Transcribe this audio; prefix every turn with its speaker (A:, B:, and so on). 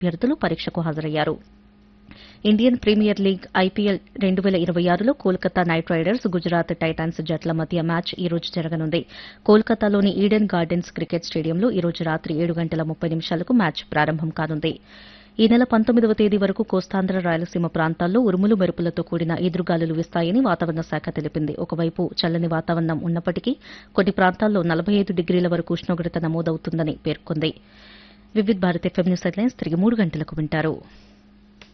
A: అభ్యర్థులు పరీక్షకు హాజరయ్యారు ఇండియన్ ప్రీమియర్ లీగ్ ఐపీఎల్ రెండు వేల ఇరవై ఆరులో Kolkata Knight Riders Gujarat Titans జట్ల మధ్య మ్యాచ్ ఈ రోజు జరగనుంది కోల్కతాలోని ఈడెన్ గార్డెన్స్ క్రికెట్ స్టేడియంలో ఈ రోజు రాత్రి ఏడు గంటల ముప్పై నిమిషాలకు మ్యాచ్ ప్రారంభం కానుంది ఈ నెల పంతొమ్మిదవ తేదీ వరకు కోస్తాంధ్ర రాయలసీమ ప్రాంతాల్లో ఉరుములు మెరుపులతో కూడిన ఈదురుగాలులు వీస్తాయని వాతావరణ శాఖ తెలిపింది ఒకవైపు చల్లని వాతావరణం ఉన్నప్పటికీ కొన్ని ప్రాంతాల్లో నలభై ఐదు డిగ్రీల వరకు ఉష్ణోగ్రత నమోదవుతుందని పేర్కొంది Vividh Bharat FM news headlines తిరిగి మూడు గంటలకు వింటారు